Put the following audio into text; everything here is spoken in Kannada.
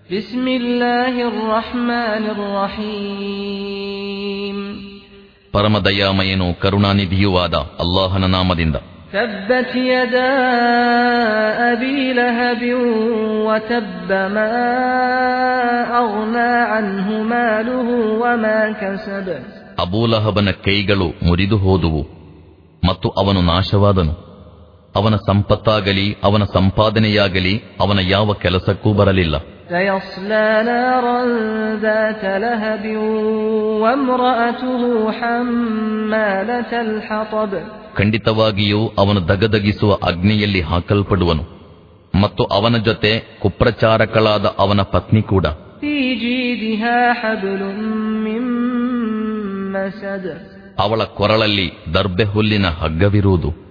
بسم الله الرحمن الرحيم ಪರಮದಯಾಮಯನು ಕರುಣಾನಿಧಿಯೂ ಆದ ಅಲ್ಲಾಹನ ನಾಮದಿಂದ تبت يدا أبي لهب وتب ما أغنى عنه ماله وما كسب ಅಬೂಲಹಬನ ಕೈಗಳು ಮುರಿದು ಹೋದುವು ಮತ್ತು ಅವನು ನಾಶವಾದನು ಅವನ ಸಂಪತ್ತಾಗಲಿ ಅವನ ಸಂಪಾದನೆಯಾಗಲಿ ಅವನ ಯಾವ ಕೆಲಸಕ್ಕೂ ಬರಲಿಲ್ಲ سيصلى نارا ذات لهب وامرأته حمالة الحطب ಖಂಡಿತವಾಗಿಯೂ ಅವನು ದಗದಗಿಸುವ ಅಗ್ನಿಯಲ್ಲಿ ಹಾಕಲ್ಪಡುವನು ಮತ್ತು ಅವನ ಜೊತೆ ಕುಪ್ರಚಾರಕಳಾದ ಅವನ ಪತ್ನಿ ಕೂಡ في جيدها حبل من مسد ಅವಳ ಕೊರಳಲ್ಲಿ ದರ್ಬೆ ಹುಲ್ಲಿನ ಹಗ್ಗವಿರುವುದು